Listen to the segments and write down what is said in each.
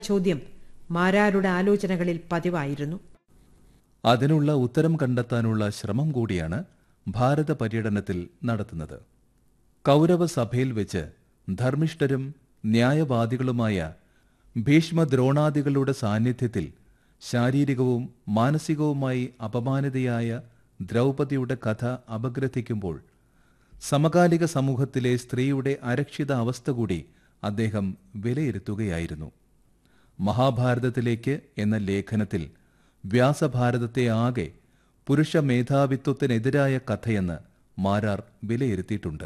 ചോദ്യം മാരാരുടെ ആലോചനകളിൽ പതിവായിരുന്നു അതിനുള്ള ഉത്തരം കണ്ടെത്താനുള്ള ശ്രമം കൂടിയാണ് ഭാരത പര്യടനത്തിൽ നടത്തുന്നത് കൗരവ സഭയിൽ വെച്ച് ധർമ്മിഷ്ഠരും ന്യായവാദികളുമായ ഭീഷ്മദ്രോണാദികളുടെ സാന്നിധ്യത്തിൽ ശാരീരികവും മാനസികവുമായി അപമാനിതയായ ദ്രൗപദിയുടെ കഥ അപഗ്രഥിക്കുമ്പോൾ സമകാലിക സമൂഹത്തിലെ സ്ത്രീയുടെ അരക്ഷിത അവസ്ഥ കൂടി അദ്ദേഹം വിലയിരുത്തുകയായിരുന്നു മഹാഭാരതത്തിലേക്ക് എന്ന ലേഖനത്തിൽ വ്യാസഭാരതത്തെ ആകെ പുരുഷ മേധാവിത്വത്തിനെതിരായ കഥയെന്ന് മാരാർ വിലയിരുത്തിയിട്ടുണ്ട്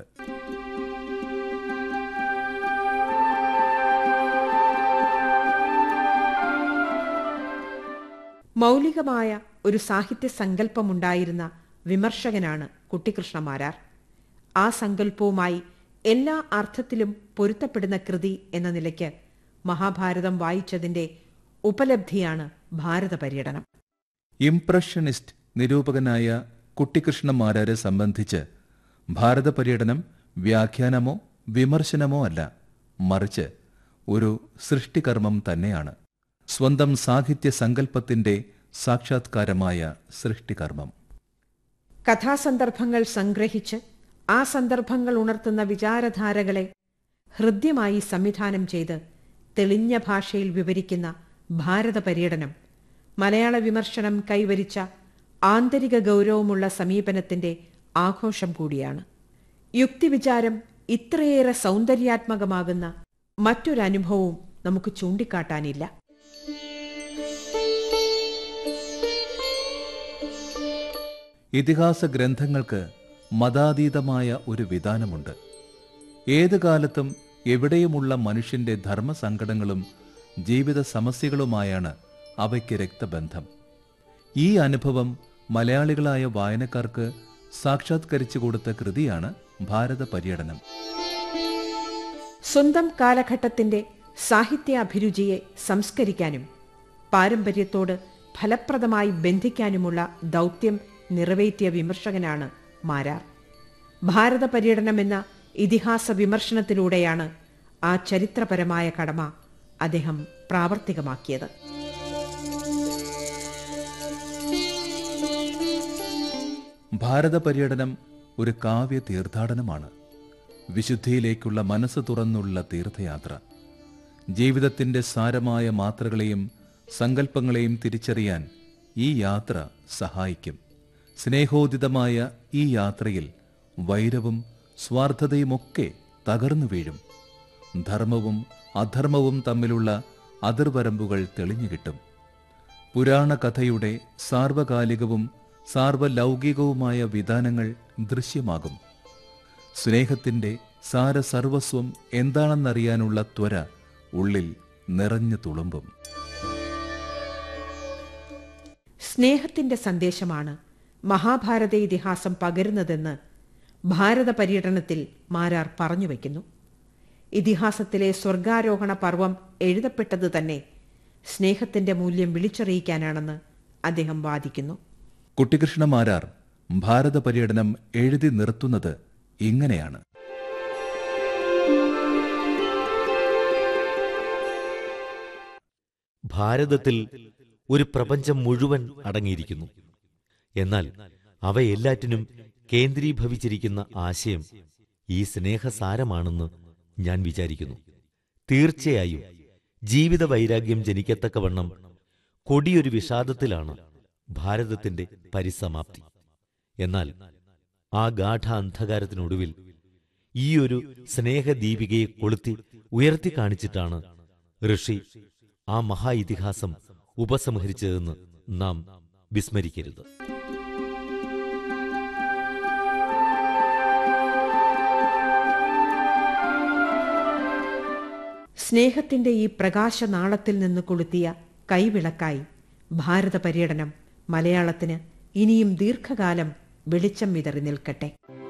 മൗലികമായ ഒരു സാഹിത്യ സങ്കല്പമുണ്ടായിരുന്ന വിമർശകനാണ് കുട്ടിക്കൃഷ്ണമാരാർ ആ സങ്കല്പവുമായി എല്ലാ അർത്ഥത്തിലും പൊരുത്തപ്പെടുന്ന കൃതി എന്ന നിലയ്ക്ക് മഹാഭാരതം വായിച്ചതിന്റെ ഉപലബ്ധിയാണ് ഭാരത പര്യടനം ഇംപ്രഷനിസ്റ്റ് നിരൂപകനായ കുട്ടിക്കൃഷ്ണമാരാരെ സംബന്ധിച്ച് ഭാരത പര്യടനം വ്യാഖ്യാനമോ വിമർശനമോ അല്ല മറിച്ച് ഒരു സൃഷ്ടികർമ്മം തന്നെയാണ് സ്വന്തം സാഹിത്യ സങ്കല്പത്തിന്റെ സാക്ഷാത്കാരമായ സൃഷ്ടികർമ്മം കഥാസന്ദർഭങ്ങൾ സംഗ്രഹിച്ച് ആ സന്ദർഭങ്ങൾ ഉണർത്തുന്ന വിചാരധാരകളെ ഹൃദ്യമായി സംവിധാനം ചെയ്ത് തെളിഞ്ഞ ഭാഷയിൽ വിവരിക്കുന്ന ഭാരത പര്യടനം മലയാള വിമർശനം കൈവരിച്ച ആന്തരിക ഗൗരവമുള്ള സമീപനത്തിന്റെ ആഘോഷം കൂടിയാണ് യുക്തിവിചാരം ഇത്രയേറെ സൗന്ദര്യാത്മകമാകുന്ന മറ്റൊരനുഭവവും നമുക്ക് ചൂണ്ടിക്കാട്ടാനില്ല ഇതിഹാസ ഗ്രന്ഥങ്ങൾക്ക് മതാതീതമായ ഒരു വിധാനമുണ്ട് ഏത് കാലത്തും എവിടെയുമുള്ള മനുഷ്യന്റെ ധർമ്മസങ്കടങ്ങളും ജീവിത സമസ്യകളുമായാണ് അവയ്ക്ക് രക്തബന്ധം ഈ അനുഭവം മലയാളികളായ വായനക്കാർക്ക് സാക്ഷാത്കരിച്ചു കൊടുത്ത കൃതിയാണ് ഭാരത പര്യടനം സ്വന്തം കാലഘട്ടത്തിന്റെ സാഹിത്യാഭിരുചിയെ സംസ്കരിക്കാനും പാരമ്പര്യത്തോട് ഫലപ്രദമായി ബന്ധിക്കാനുമുള്ള ദൗത്യം നിറവേറ്റിയ വിമർശകനാണ് മാരാർ ഭാരത പര്യടനം എന്ന ഇതിഹാസ വിമർശനത്തിലൂടെയാണ് ആ ചരിത്രപരമായ കടമ അദ്ദേഹം പ്രാവർത്തികമാക്കിയത് ഭാരത പര്യടനം ഒരു കാവ്യ തീർത്ഥാടനമാണ് വിശുദ്ധിയിലേക്കുള്ള മനസ്സ് തുറന്നുള്ള തീർത്ഥയാത്ര ജീവിതത്തിന്റെ സാരമായ മാത്രകളെയും സങ്കല്പങ്ങളെയും തിരിച്ചറിയാൻ ഈ യാത്ര സഹായിക്കും സ്നേഹോദിതമായ ഈ യാത്രയിൽ വൈരവും സ്വാർത്ഥതയുമൊക്കെ തകർന്നു വീഴും ധർമ്മവും അധർമ്മവും തമ്മിലുള്ള അതിർവരമ്പുകൾ തെളിഞ്ഞു കിട്ടും പുരാണ കഥയുടെ സാർവകാലികവും സാർവലൗകികവുമായ വിധാനങ്ങൾ ദൃശ്യമാകും സ്നേഹത്തിന്റെ സാരസർവസ്വം എന്താണെന്നറിയാനുള്ള ത്വര ഉള്ളിൽ നിറഞ്ഞു തുളുമ്പും സ്നേഹത്തിന്റെ സന്ദേശമാണ് മഹാഭാരത ഇതിഹാസം പകരുന്നതെന്ന് ഭാരത പര്യടനത്തിൽ മാരാർ പറഞ്ഞു വയ്ക്കുന്നു ഇതിഹാസത്തിലെ സ്വർഗാരോഹണ പർവം എഴുതപ്പെട്ടത് തന്നെ സ്നേഹത്തിന്റെ മൂല്യം വിളിച്ചറിയിക്കാനാണെന്ന് അദ്ദേഹം വാദിക്കുന്നു കുട്ടിക്കൃഷ്ണമാരാർ ഭാരത പര്യടനം എഴുതി നിർത്തുന്നത് ഇങ്ങനെയാണ് ഭാരതത്തിൽ ഒരു പ്രപഞ്ചം മുഴുവൻ അടങ്ങിയിരിക്കുന്നു എന്നാൽ അവയെല്ലാറ്റിനും കേന്ദ്രീഭവിച്ചിരിക്കുന്ന ആശയം ഈ സ്നേഹസാരമാണെന്ന് ഞാൻ വിചാരിക്കുന്നു തീർച്ചയായും ജീവിത വൈരാഗ്യം ജനിക്കത്തക്കവണ്ണം കൊടിയൊരു വിഷാദത്തിലാണ് ഭാരതത്തിന്റെ പരിസമാപ്തി എന്നാൽ ആ ഗാഠ അന്ധകാരത്തിനൊടുവിൽ ഈ ഒരു സ്നേഹദീപികയെ കൊളുത്തി ഉയർത്തി കാണിച്ചിട്ടാണ് ഋഷി ആ മഹാ ഇതിഹാസം ഉപസംഹരിച്ചതെന്ന് നാം വിസ്മരിക്കരുത് സ്നേഹത്തിന്റെ ഈ പ്രകാശനാളത്തിൽ നിന്ന് കൊളുത്തിയ കൈവിളക്കായി ഭാരത പര്യടനം മലയാളത്തിന് ഇനിയും ദീർഘകാലം വെളിച്ചം വിതറി നിൽക്കട്ടെ